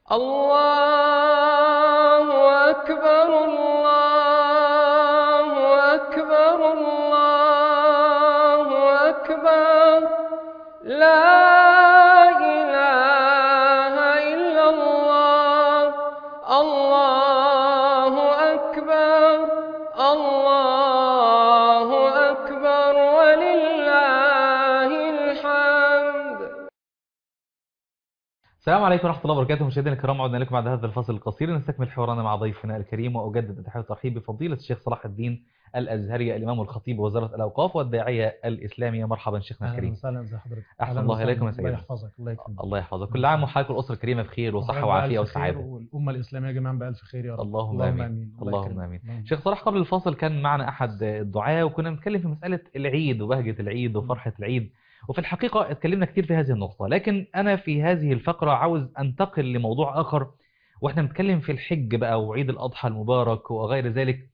الله أكبر الله أكبر الله أكبر لا إله إلا الله الله أكبر الله أكبر ولله الحمد السلام عليكم ورحمة الله وبركاته مشاهدينا الكرام عدنا لكم بعد هذا الفصل القصير نستكمل حوارنا مع ضيفنا الكريم وأجدد التحية والترحيب بفضيلة الشيخ صلاح الدين الأزهري الإمام الخطيب وزارة الأوقاف والداعية الإسلامية مرحبا شيخنا اهلا الكريم وسهلا ازي حضرتك أحسن أهلاً الله وسهلاً. إليكم يا الله سيدي. يحفظك الله يكرمك الله يحفظك كل عام وحضرتك والأسرة الكريمة بخير وصحة وحضرتك وعافية بألف خير وسعادة والامه الاسلاميه جميعا بالف خير يا رب اللهم آمين. الله اللهم يكرمك. آمين. اللهم شيخ صلاح قبل الفاصل كان معنا أحد الدعاة وكنا بنتكلم في مسألة العيد وبهجة العيد وفرحة العيد وفي الحقيقة اتكلمنا كتير في هذه النقطة لكن أنا في هذه الفقرة عاوز أنتقل لموضوع آخر وإحنا بنتكلم في الحج بقى وعيد الأضحى المبارك وغير ذلك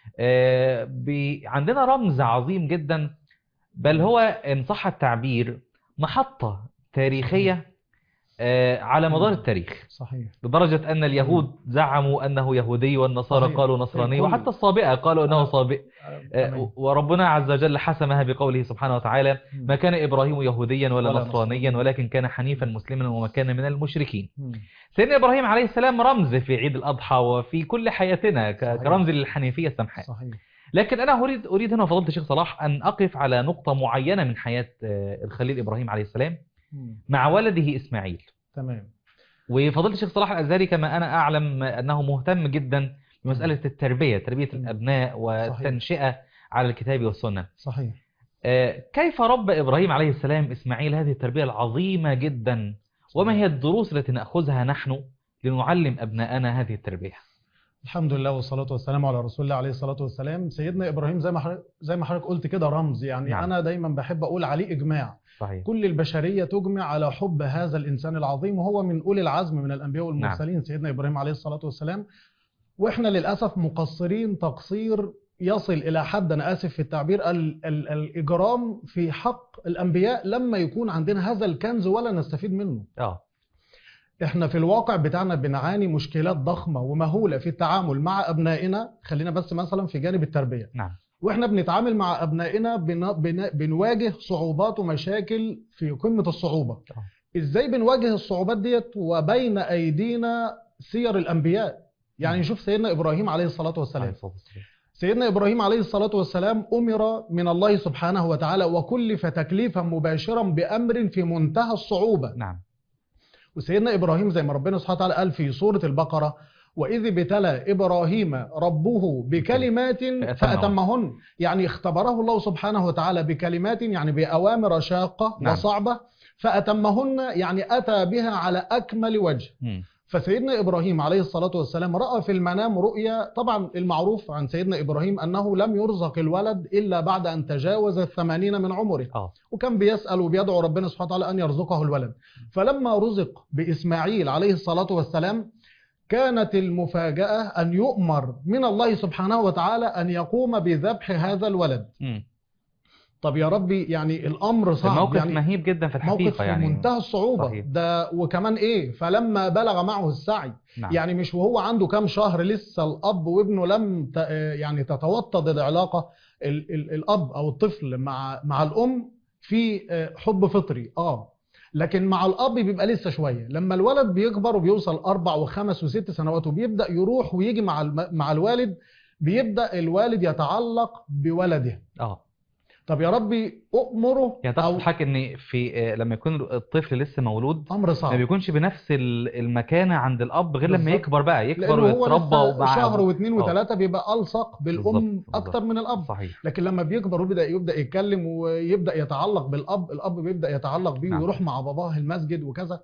آه، بي- عندنا رمز عظيم جدا بل هو إن صح التعبير محطة تاريخية آه، على مدار التاريخ صحيح لدرجة أن اليهود زعموا أنه يهودي والنصارى صحيح. قالوا نصراني الكل. وحتى الصابئة قالوا أنه آه. صابئ آه، تمام. وربنا عز وجل حسمها بقوله سبحانه وتعالى ما كان إبراهيم يهوديا ولا, ولا نصرانيا نصرانيا. ولكن كان حنيفا مسلما وما كان من المشركين مم. سيدنا إبراهيم عليه السلام رمز في عيد الأضحى وفي كل حياتنا ك- صحيح. كرمز للحنيفية السمحاء صحيح لكن أنا أريد أريد هنا فضيلة الشيخ صلاح أن أقف على نقطة معينة من حياة آه، الخليل إبراهيم عليه السلام مم. مع ولده إسماعيل تمام وفضيلة الشيخ صلاح الأزهري كما أنا أعلم أنه مهتم جدا بمسألة التربية تربية مم. الأبناء والتنشئة على الكتاب والسنة صحيح آه، كيف ربى إبراهيم عليه السلام إسماعيل هذه التربية العظيمة جدا وما هي الدروس التي نأخذها نحن لنعلم أبناءنا هذه التربية الحمد لله والصلاه والسلام على رسول الله عليه الصلاه والسلام سيدنا ابراهيم زي ما حضرتك زي ما حضرتك قلت كده رمز يعني نعم. انا دايما بحب اقول عليه اجماع صحيح كل البشريه تجمع على حب هذا الانسان العظيم وهو من اولي العزم من الانبياء والمرسلين سيدنا ابراهيم عليه الصلاه والسلام واحنا للاسف مقصرين تقصير يصل الى حد انا اسف في التعبير ال ال الاجرام في حق الانبياء لما يكون عندنا هذا الكنز ولا نستفيد منه آه احنا في الواقع بتاعنا بنعاني مشكلات ضخمه ومهوله في التعامل مع ابنائنا خلينا بس مثلا في جانب التربيه نعم واحنا بنتعامل مع ابنائنا بن... بن... بنواجه صعوبات ومشاكل في قمه الصعوبه آه. ازاي بنواجه الصعوبات ديت وبين ايدينا سير الانبياء يعني مم. نشوف سيدنا ابراهيم عليه الصلاه عليه والسلام الصلاة والسلام. سيدنا ابراهيم عليه الصلاه والسلام امر من الله سبحانه وتعالى وكلف تكليفا مباشرا بامر في منتهى الصعوبه نعم وسيدنا ابراهيم زي ما ربنا سبحانه وتعالى قال في سوره البقره واذ ابتلى ابراهيم ربه بكلمات فأتمهن. فاتمهن يعني اختبره الله سبحانه وتعالى بكلمات يعني باوامر شاقه نعم. وصعبه فاتمهن يعني اتى بها على اكمل وجه مم. فسيدنا ابراهيم عليه الصلاه والسلام راى في المنام رؤيا طبعا المعروف عن سيدنا ابراهيم انه لم يرزق الولد الا بعد ان تجاوز الثمانين من عمره آه وكان بيسأل وبيدعو ربنا سبحانه وتعالى أن يرزقه الولد فلما رزق بإسماعيل عليه الصلاة والسلام كانت المفاجأة أن يؤمر من الله سبحانه وتعالى أن يقوم بذبح هذا الولد مم. طب يا ربي يعني الأمر صعب الموقف يعني مهيب جدا في الحقيقة موقف في يعني منتهى الصعوبة صحيح. ده وكمان إيه فلما بلغ معه السعي نعم. يعني مش وهو عنده كام شهر لسه الأب وابنه لم ت... يعني تتوطد العلاقة ال... ال... الأب أو الطفل مع مع الأم في آه، حب فطري آه لكن مع الأب بيبقى لسه شوية لما الولد بيكبر وبيوصل أربع وخمس وست سنوات وبيبدأ يروح ويجي مع الم... مع الوالد بيبدأ الوالد يتعلق بولده آه طب يا ربي أؤمره يعني تقصد حضرتك ان في آه، لما يكون الطفل لسه مولود أمر ما صعب بيكونش بنفس ال- المكانه عند الاب غير لما بالظبط. يكبر بقى يكبر لأنه هو ويتربى لسه ومع شهر واثنين آه. وثلاثة بيبقى ألصق بالأم بالظبط، أكتر بالظبط. من الأب صحيح لكن لما بيكبر ويبدا يبدا يتكلم ويبدا يتعلق بالاب الاب بيبدا يتعلق بيه نعم. ويروح مع باباه المسجد وكذا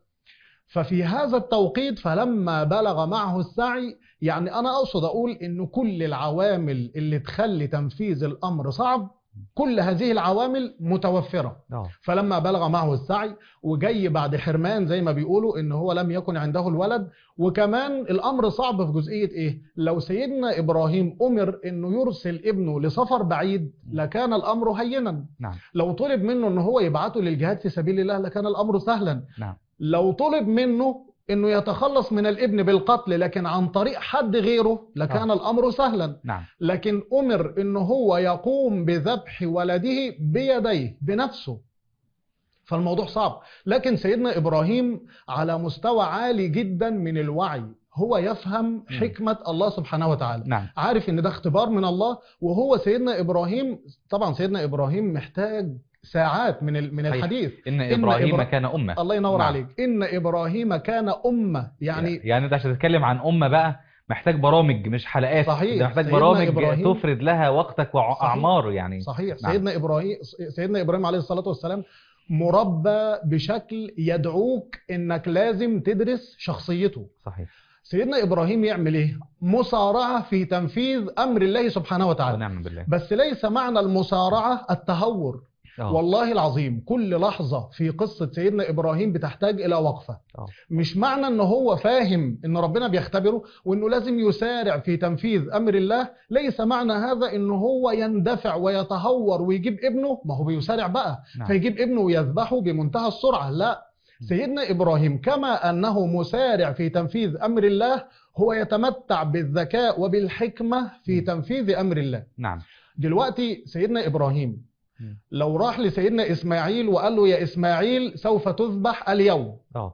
ففي هذا التوقيت فلما بلغ معه السعي يعني انا اقصد اقول ان كل العوامل اللي تخلي تنفيذ الامر صعب كل هذه العوامل متوفره اه فلما بلغ معه السعي وجاي بعد حرمان زي ما بيقولوا ان هو لم يكن عنده الولد وكمان الامر صعب في جزئيه ايه لو سيدنا ابراهيم امر انه يرسل ابنه لسفر بعيد لكان الامر هينا نعم لو طلب منه ان هو يبعته للجهاد في سبيل الله لكان الامر سهلا نعم لو طلب منه انه يتخلص من الابن بالقتل لكن عن طريق حد غيره لكان آه. الامر سهلا نعم لكن امر انه هو يقوم بذبح ولده بيديه بنفسه فالموضوع صعب لكن سيدنا ابراهيم على مستوى عالي جدا من الوعي هو يفهم حكمة الله سبحانه وتعالى نعم عارف ان ده اختبار من الله وهو سيدنا ابراهيم طبعا سيدنا ابراهيم محتاج ساعات من ال- من صحيح. الحديث إن إن إبراهيم إبرا- كان أمة الله ينور نعم. عليك ان ابراهيم كان امه يعني يعني أنت عشان تتكلم عن أمة بقى محتاج برامج مش حلقات صحيح. ده محتاج سيدنا برامج إبراهيم- تفرد لها وقتك وأعمار يعني صحيح نعم. سيدنا ابراهيم سيدنا ابراهيم عليه الصلاه والسلام مربى بشكل يدعوك انك لازم تدرس شخصيته صحيح سيدنا ابراهيم يعمل ايه مسارعه في تنفيذ امر الله سبحانه وتعالى ونعم بالله بس ليس معنى المسارعه التهور آه. والله العظيم كل لحظة في قصة سيدنا إبراهيم بتحتاج إلى وقفة آه. مش معنى أنه هو فاهم أن ربنا بيختبره وأنه لازم يسارع في تنفيذ أمر الله ليس معنى هذا أنه هو يندفع ويتهور ويجيب ابنه ما هو بيسارع بقى نعم. فيجيب ابنه ويذبحه بمنتهى السرعة لا سيدنا إبراهيم كما أنه مسارع في تنفيذ أمر الله هو يتمتع بالذكاء وبالحكمة في م. تنفيذ أمر الله نعم دلوقتي سيدنا إبراهيم م. لو راح لسيدنا إسماعيل وقال له يا إسماعيل سوف تذبح اليوم آه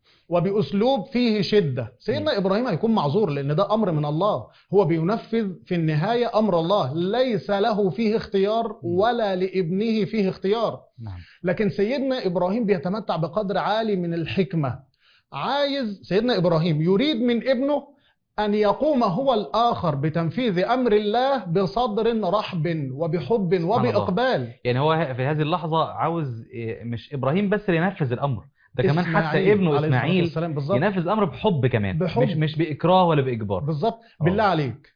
وبأسلوب فيه شدة سيدنا إبراهيم هيكون معذور لأن ده أمر من الله هو بينفذ في النهاية أمر الله ليس له فيه اختيار ولا لابنه فيه اختيار نعم لكن سيدنا إبراهيم بيتمتع بقدر عالي من الحكمة عايز سيدنا إبراهيم يريد من ابنه أن يقوم هو الآخر بتنفيذ أمر الله بصدر رحب وبحب الله. وبإقبال يعني هو في هذه اللحظة عاوز إيه، مش إبراهيم بس اللي ينفذ الأمر ده كمان حتى إسماعيل ابنه عليه الصلاة إسماعيل والسلام بالظبط ينفذ الأمر بحب كمان بحب. مش مش بإكراه ولا بإجبار بالظبط آه. بالله عليك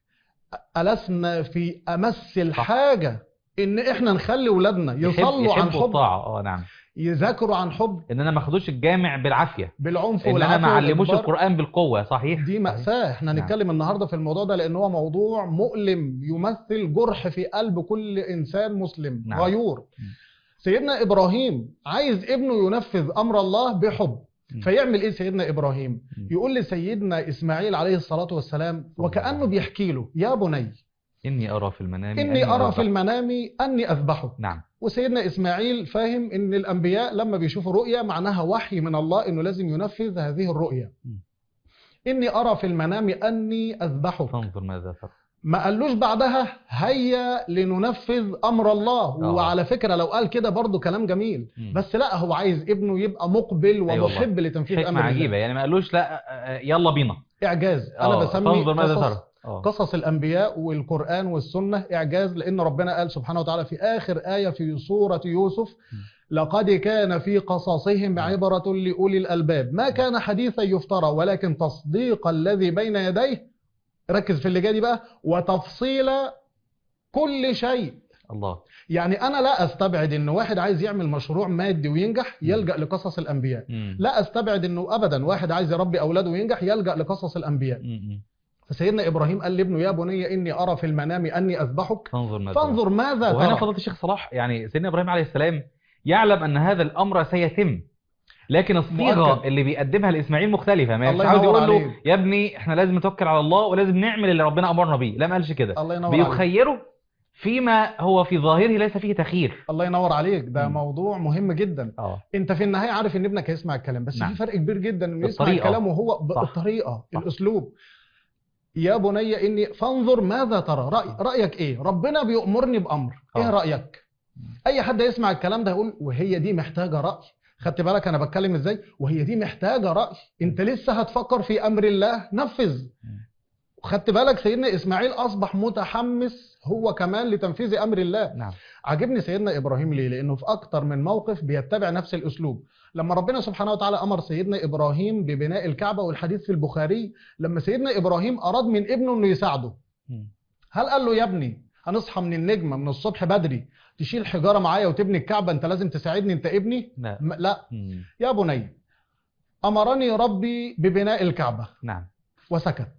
ألسنا في أمس الحاجة إن إحنا نخلي ولادنا يحب- يصلوا عن يحبوا حب الطاعة اه نعم يذاكروا عن حب إن أنا ما أخدوش الجامع بالعافية بالعنف إن أنا والعافية ما أعلموش والإجبار. القرآن بالقوة صحيح دي صحيح. مأساة احنا نعم. هنتكلم النهاردة في الموضوع ده لأن هو موضوع مؤلم يمثل جرح في قلب كل إنسان مسلم نعم. غيور مم. سيدنا إبراهيم عايز ابنه ينفذ أمر الله بحب مم. فيعمل إيه سيدنا إبراهيم مم. يقول لسيدنا إسماعيل عليه الصلاة والسلام الله وكأنه عليه. بيحكي له يا بني إني أرى في المنام إني أرى في أذبح. المنام أني أذبحك نعم وسيدنا إسماعيل فاهم إن الأنبياء لما بيشوفوا رؤية معناها وحي من الله إنه لازم ينفذ هذه الرؤية مم. إني أرى في المنام أني أذبحك فانظر ماذا ترى ما قالوش بعدها هيا لننفذ أمر الله آه. وعلى فكرة لو قال كده برضو كلام جميل مم. بس لا هو عايز ابنه يبقى مقبل أيوة ومحب لتنفيذ أمر حكمة الله عجيبة يعني ما قالوش لا آه، يلا بينا إعجاز أنا آه، بسمي فانظر ماذا قصص ترى آه. قصص الأنبياء والقرآن والسنة إعجاز لأن ربنا قال سبحانه وتعالى في آخر آية في سورة يوسف لقد كان في قصصهم عبرة لأولي الألباب ما كان حديثا يفترى ولكن تصديق الذي بين يديه ركز في اللي جاي دي بقى وتفصيل كل شيء الله يعني أنا لا أستبعد إن واحد عايز يعمل مشروع مادي وينجح يلجأ لقصص الأنبياء مم. لا أستبعد إنه أبدا واحد عايز يربي أولاده وينجح يلجأ لقصص الأنبياء مم. مم. فسيدنا إبراهيم قال لابنه يا بني إني أرى في المنام أني أذبحك فانظر ماذا ترى. فانظر ماذا وهنا ترى فضيلة الشيخ صلاح يعني سيدنا ابراهيم عليه السلام يعلم ان هذا الامر سيتم لكن الصيغه مؤكد. اللي بيقدمها لاسماعيل مختلفه ما الله ينفعش عاوز ينور يقول له عليك. يا ابني احنا لازم نتوكل على الله ولازم نعمل اللي ربنا امرنا بيه لا ما قالش كده الله ينور عليك بيخيره فيما هو في ظاهره ليس فيه تخيير الله ينور عليك ده مم. موضوع مهم جدا اه انت في النهايه عارف ان ابنك هيسمع الكلام بس نعم. في فرق كبير جدا انه يسمع بالطريقة. الكلام وهو صح. بالطريقه صح. الاسلوب يا بني اني فانظر ماذا ترى رأي رايك ايه ربنا بيأمرني بامر ايه آه. رايك اي حد يسمع الكلام ده يقول وهي دي محتاجه راي خدت بالك انا بتكلم ازاي وهي دي محتاجه راي انت لسه هتفكر في امر الله نفذ خدت بالك سيدنا اسماعيل اصبح متحمس هو كمان لتنفيذ امر الله نعم عجبني سيدنا ابراهيم ليه لانه في اكتر من موقف بيتبع نفس الاسلوب لما ربنا سبحانه وتعالى امر سيدنا ابراهيم ببناء الكعبه والحديث في البخاري لما سيدنا ابراهيم اراد من ابنه انه يساعده مم. هل قال له يا ابني هنصحى من النجمه من الصبح بدري تشيل حجاره معايا وتبني الكعبه انت لازم تساعدني انت ابني لا م- لا مم. يا بني امرني ربي ببناء الكعبه نعم وسكت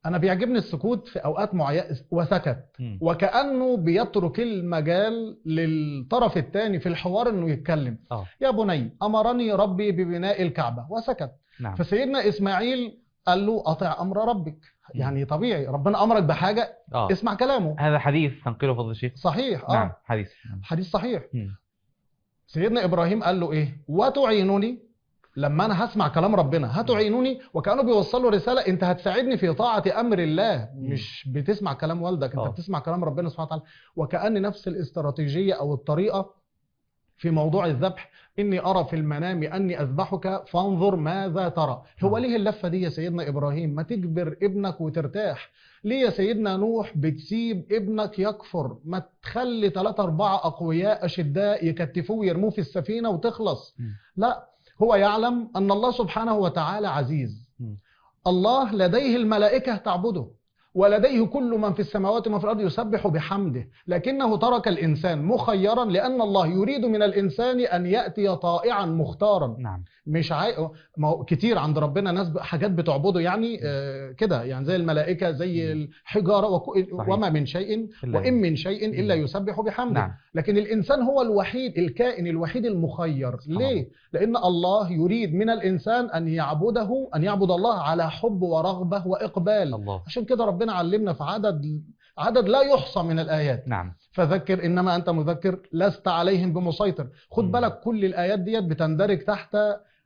انا بيعجبني السكوت في اوقات معينه وسكت مم. وكانه بيترك المجال للطرف الثاني في الحوار انه يتكلم اه يا بني امرني ربي ببناء الكعبه وسكت نعم فسيدنا اسماعيل قال له اطع امر ربك يعني طبيعي ربنا امرك بحاجه اه اسمع كلامه هذا حديث تنقله فضل الشيخ صحيح اه نعم حديث حديث صحيح مم. سيدنا ابراهيم قال له ايه وتعينني لما انا هسمع كلام ربنا هتعينني وكانه بيوصل له رساله انت هتساعدني في طاعه امر الله مش بتسمع كلام والدك انت آه. بتسمع كلام ربنا سبحانه وتعالى وكان نفس الاستراتيجيه او الطريقه في موضوع الذبح اني ارى في المنام اني اذبحك فانظر ماذا ترى هو ليه اللفه دي يا سيدنا ابراهيم ما تجبر ابنك وترتاح ليه يا سيدنا نوح بتسيب ابنك يكفر ما تخلي ثلاثة أربعة أقوياء أشداء يكتفوه ويرموه في السفينة وتخلص مم. لا هو يعلم أن الله سبحانه وتعالى عزيز مم. الله لديه الملائكة تعبده ولديه كل من في السماوات ومن في الأرض يسبح بحمده لكنه ترك الإنسان مخيرا لأن الله يريد من الإنسان أن يأتي طائعا مختارا نعم مش عاي... ما هو كتير عند ربنا ناس ب- حاجات بتعبده يعني آه كده يعني زي الملائكة زي الحجارة وك... صحيح. وما من شيء إلا وإن من شيء إلا مم. يسبح بحمده نعم لكن الإنسان هو الوحيد الكائن الوحيد المخير ليه؟ لأن الله يريد من الإنسان أن يعبده أن يعبد الله على حب ورغبة وإقبال الله عشان كده ربنا علمنا في عدد عدد لا يحصى من الآيات نعم فذكر إنما أنت مذكر لست عليهم بمسيطر خد مم. بالك كل الآيات ديت بتندرج تحت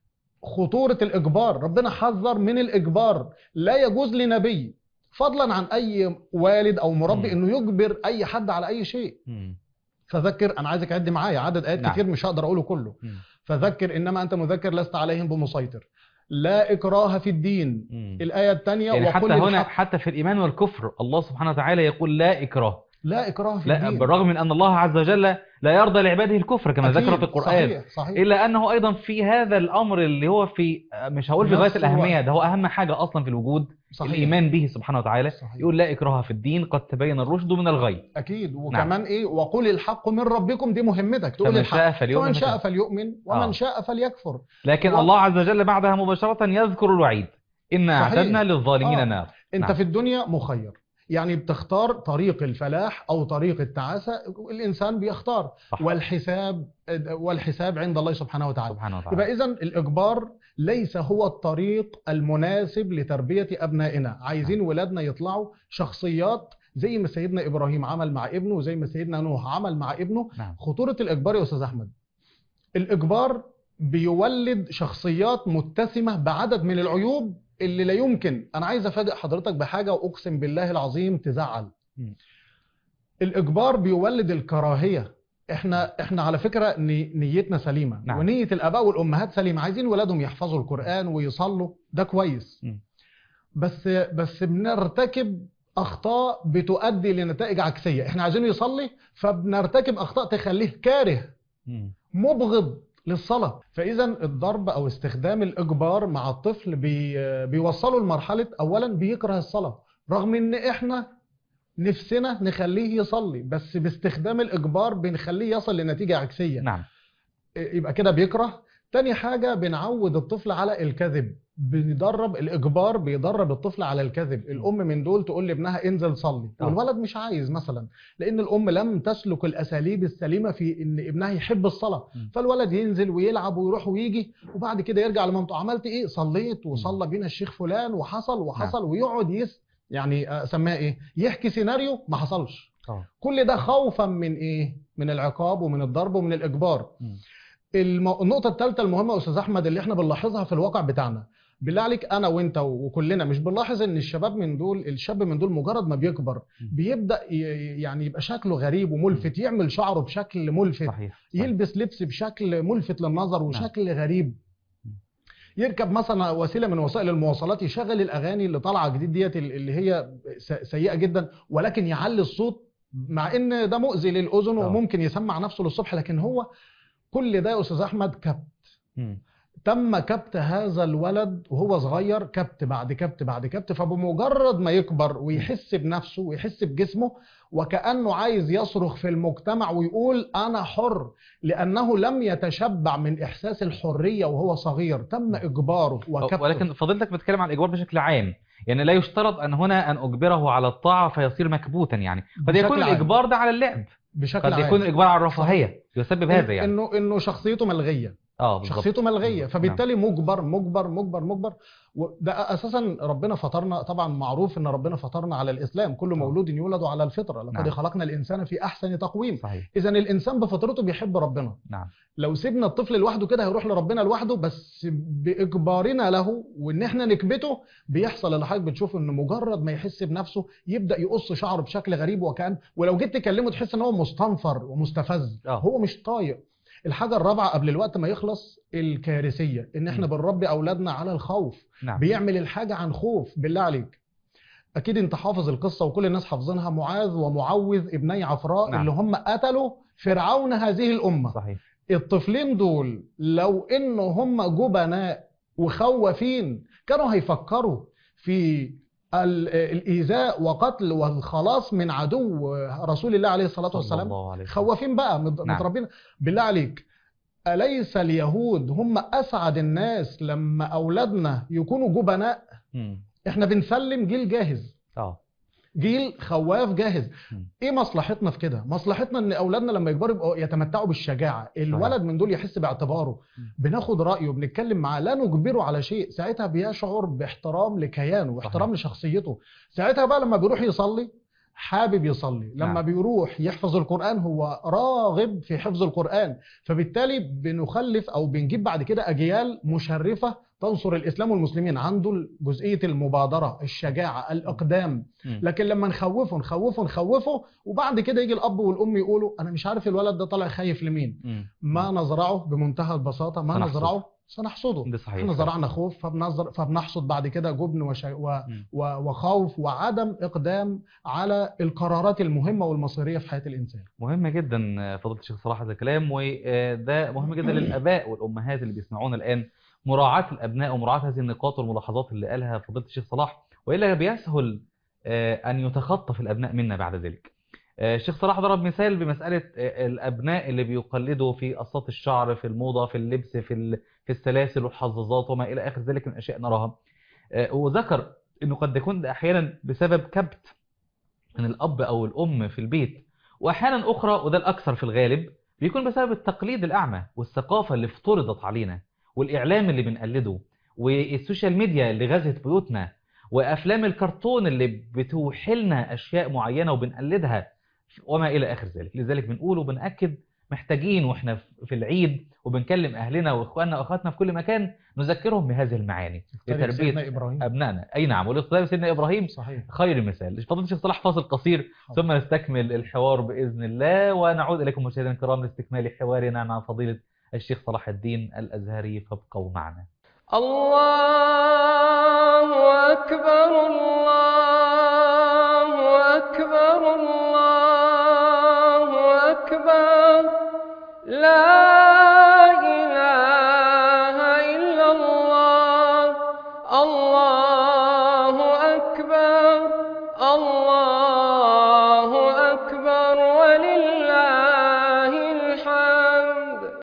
خطورة الإجبار ربنا حذر من الإجبار لا يجوز لنبي فضلا عن أي والد أو مربي مم. إنه يجبر أي حد على أي شيء مم. فذكر أنا عايزك تعد معايا عدد آيات نعم. كتير مش هقدر أقوله كله مم. فذكر إنما أنت مذكر لست عليهم بمسيطر لا إكراه في الدين مم. الآية الثانية يعني حتى وقل هنا الحق حتى في الإيمان والكفر الله سبحانه وتعالى يقول لا إكراه لا إكراه في لا الدين بالرغم من أن الله عز وجل لا يرضى لعباده الكفر كما أكيد، ذكر في القرآن صحيح صحيح إلا أنه أيضا في هذا الأمر اللي هو في مش هقول في نفس غاية الأهمية الوقت. ده هو أهم حاجة أصلا في الوجود صحيح الإيمان به سبحانه وتعالى صحيح. يقول لا إكراه في الدين قد تبين الرشد من الغي أكيد وكمان إيه وقل الحق من ربكم دي مهمتك تقول فمن الحق شاء فليؤمن فمن شاء ومن- فليؤمن ومن آه. شاء فليكفر لكن و- الله عز وجل بعدها مباشرة يذكر الوعيد إنا صحيح. أعتدنا للظالمين آه. نار انت نعم. في الدنيا مخير يعني بتختار طريق الفلاح او طريق التعاسه الانسان بيختار صح. والحساب والحساب عند الله سبحانه وتعالى سبحانه وتعالى يبقى اذا الاجبار ليس هو الطريق المناسب لتربيه ابنائنا عايزين ولادنا يطلعوا شخصيات زي ما سيدنا ابراهيم عمل مع ابنه وزي ما سيدنا نوح عمل مع ابنه نعم خطوره الاجبار يا استاذ احمد الاجبار بيولد شخصيات متسمه بعدد من العيوب اللي لا يمكن انا عايز افاجئ حضرتك بحاجه واقسم بالله العظيم تزعل مم. الاجبار بيولد الكراهيه احنا احنا على فكره ني- نيتنا سليمه نعم. ونيه الاباء والامهات سليمه عايزين ولادهم يحفظوا القران ويصلوا ده كويس مم. بس بس بنرتكب اخطاء بتؤدي لنتائج عكسيه احنا عايزينه يصلي فبنرتكب اخطاء تخليه كاره مم. مبغض للصلاة فإذا الضرب أو استخدام الإجبار مع الطفل بي بيوصله لمرحلة أولا بيكره الصلاة رغم إن إحنا نفسنا نخليه يصلي بس باستخدام الإجبار بنخليه يصل لنتيجة عكسية نعم يبقى كده بيكره تاني حاجة بنعود الطفل على الكذب بندرب الإجبار بيدرب الطفل على الكذب الأم من دول تقول لابنها انزل صلي آه. والولد مش عايز مثلا لأن الأم لم تسلك الأساليب السليمة في إن ابنها يحب الصلاة م. فالولد ينزل ويلعب ويروح ويجي وبعد كده يرجع لمامته عملت إيه صليت وصلى بينا الشيخ فلان وحصل وحصل ويقعد يس يعني أسميها إيه يحكي سيناريو ما حصلش اه كل ده خوفا من ايه من العقاب ومن الضرب ومن الاجبار مم. المو... النقطه الثالثه المهمه يا استاذ احمد اللي احنا بنلاحظها في الواقع بتاعنا بالله عليك انا وانت وكلنا مش بنلاحظ ان الشباب من دول الشاب من دول مجرد ما بيكبر مم. بيبدا ي... يعني يبقى شكله غريب وملفت يعمل شعره بشكل ملفت صحيح صحيح. يلبس لبس بشكل ملفت للنظر وشكل غريب مم. يركب مثلا وسيله من وسائل المواصلات يشغل الاغاني اللي طالعه جديد ديت اللي هي س- سيئه جدا ولكن يعلي الصوت مع ان ده مؤذي للاذن آه. وممكن يسمع نفسه للصبح لكن هو كل ده يا استاذ احمد كبت مم. تم كبت هذا الولد وهو صغير كبت بعد كبت بعد كبت فبمجرد ما يكبر ويحس بنفسه ويحس بجسمه وكأنه عايز يصرخ في المجتمع ويقول أنا حر لأنه لم يتشبع من إحساس الحرية وهو صغير تم إجباره وكبته ولكن فضيلتك بتتكلم عن الاجبار بشكل عام يعني لا يشترط ان هنا ان اجبره على الطاعه فيصير مكبوتا يعني قد بشكل يكون عام. الاجبار ده على اللعب بشكل قد عام يكون الاجبار على الرفاهيه يسبب هذا يعني انه انه شخصيته ملغيه اه بالظبط شخصيته ملغيه بالظبط. فبالتالي مجبر مجبر مجبر مجبر وده اساسا ربنا فطرنا طبعا معروف ان ربنا فطرنا على الاسلام كل مولود يولد على الفطره لقد نعم. خلقنا الانسان في احسن تقويم صحيح اذا الانسان بفطرته بيحب ربنا نعم لو سيبنا الطفل لوحده كده هيروح لربنا لوحده بس باجبارنا له وان احنا نكبته بيحصل اللي حضرتك بتشوفه ان مجرد ما يحس بنفسه يبدا يقص شعره بشكل غريب وكان ولو جيت تكلمه تحس ان هو مستنفر ومستفز آه. هو مش طايق الحاجه الرابعه قبل الوقت ما يخلص الكارثيه ان احنا م. بنربي اولادنا على الخوف نعم بيعمل الحاجه عن خوف بالله عليك اكيد انت حافظ القصه وكل الناس حافظينها معاذ ومعوذ ابني عفراء نعم. اللي هم قتلوا فرعون هذه الامه صحيح الطفلين دول لو ان هم جبناء وخوافين كانوا هيفكروا في ال- الايذاء وقتل والخلاص من عدو رسول الله عليه الصلاه صلى والسلام الله عليه وسلم. خوافين بقى مت- نعم. متربين بالله عليك أليس اليهود هم أسعد الناس لما أولادنا يكونوا جبناء مم. إحنا بنسلم جيل جاهز اه جيل خواف جاهز مم. ايه مصلحتنا في كده مصلحتنا ان اولادنا لما يكبروا يبقوا يتمتعوا بالشجاعه الولد من دول يحس باعتباره مم. بناخد رايه بنتكلم معاه لا نجبره على شيء ساعتها بيشعر باحترام لكيانه واحترام لشخصيته ساعتها بقى لما بيروح يصلي حابب يصلي لما نعم. بيروح يحفظ القرآن هو راغب في حفظ القرآن فبالتالي بنخلف أو بنجيب بعد كده أجيال مشرفة تنصر الإسلام والمسلمين عنده جزئية المبادرة الشجاعة الإقدام مم. لكن لما نخوفه نخوفه نخوفه وبعد كده يجي الاب والام يقولوا انا مش عارف الولد ده طالع خايف لمين مم. ما نزرعه بمنتهى البساطه ما سنحصد. نزرعه سنحصده ده صحيح احنا زرعنا خوف فبنزر فبنحصد بعد كده جبن وش... و... مم. و... وخوف وعدم اقدام على القرارات المهمه والمصيريه في حياه الانسان مهم جدا فضيلة الشيخ صلاح هذا الكلام وده مهم جدا للآباء والأمهات اللي بيسمعونا الآن مراعاة الأبناء ومراعاة هذه النقاط والملاحظات اللي قالها فضيلة الشيخ صلاح وإلا بيسهل آه، أن يتخطف الأبناء منا بعد ذلك آه، الشيخ صلاح ضرب مثال بمسألة آه، الأبناء اللي بيقلدوا في قصات الشعر في الموضة في اللبس في ال- في السلاسل والحظاظات وما إلى آخر ذلك من أشياء نراها آه، وذكر أنه قد يكون ده أحيانا بسبب كبت من الأب أو الأم في البيت وأحيانا أخرى وده الأكثر في الغالب بيكون بسبب التقليد الأعمى والثقافة اللي افترضت علينا والإعلام اللي بنقلده والسوشيال ميديا اللي غزت بيوتنا وأفلام الكرتون اللي بتوحلنا أشياء معينة وبنقلدها وما إلى آخر ذلك لذلك بنقول وبنأكد محتاجين واحنا في العيد وبنكلم أهلنا وإخواننا وأخواتنا في كل مكان نذكرهم بهذه المعاني سيدنا لتربية ابراهيم أبنائنا أي نعم والاقتداء بسيدنا إبراهيم صحيح خير مثال فضيلة الشيخ صلاح فاصل قصير حاضر. ثم نستكمل الحوار بإذن الله ونعود إليكم مشاهدينا الكرام لاستكمال حوارنا مع فضيلة الشيخ صلاح الدين الأزهري فابقوا معنا الله أكبر الله أكبر الله أكبر لا